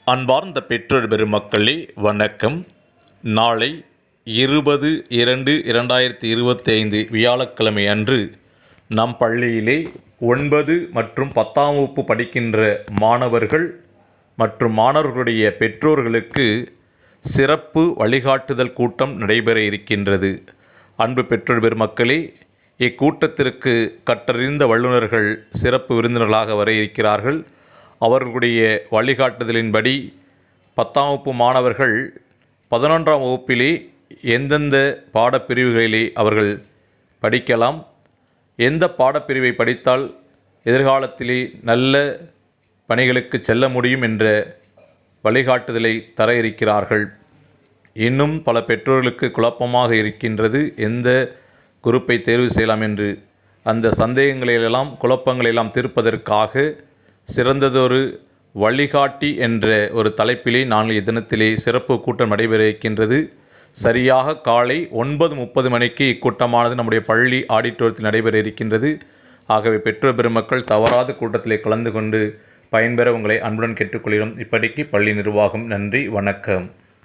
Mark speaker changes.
Speaker 1: அன்பார்ந்த பெற்றோர் பெருமக்களே வணக்கம் நாளை இருபது இரண்டு இரண்டாயிரத்தி இருபத்தி ஐந்து வியாழக்கிழமை அன்று நம் பள்ளியிலே ஒன்பது மற்றும் பத்தாம் வகுப்பு படிக்கின்ற மாணவர்கள் மற்றும் மாணவர்களுடைய பெற்றோர்களுக்கு சிறப்பு வழிகாட்டுதல் கூட்டம் நடைபெற இருக்கின்றது அன்பு பெற்றோர் பெருமக்களே இக்கூட்டத்திற்கு கற்றறிந்த வல்லுநர்கள் சிறப்பு விருந்தினர்களாக வர இருக்கிறார்கள் அவர்களுடைய வழிகாட்டுதலின்படி பத்தாம் வகுப்பு மாணவர்கள் பதினொன்றாம் வகுப்பிலே எந்தெந்த பாடப்பிரிவுகளிலே அவர்கள் படிக்கலாம் எந்த பாடப்பிரிவை படித்தால் எதிர்காலத்திலே நல்ல பணிகளுக்கு செல்ல முடியும் என்ற வழிகாட்டுதலை தர இருக்கிறார்கள் இன்னும் பல பெற்றோர்களுக்கு குழப்பமாக இருக்கின்றது எந்த குரூப்பை தேர்வு செய்யலாம் என்று அந்த சந்தேகங்களெல்லாம் குழப்பங்களெல்லாம் தீர்ப்பதற்காக சிறந்ததொரு வழிகாட்டி என்ற ஒரு தலைப்பிலே நாளைய தினத்திலே சிறப்பு கூட்டம் நடைபெற இருக்கின்றது சரியாக காலை ஒன்பது முப்பது மணிக்கு இக்கூட்டமானது நம்முடைய பள்ளி ஆடிட்டோரியத்தில் நடைபெற இருக்கின்றது ஆகவே பெற்றோர் பெருமக்கள் தவறாத கூட்டத்திலே கலந்து கொண்டு பயன்பெற உங்களை அன்புடன் கேட்டுக்கொள்கிறோம் இப்படிக்கு பள்ளி நிர்வாகம் நன்றி வணக்கம்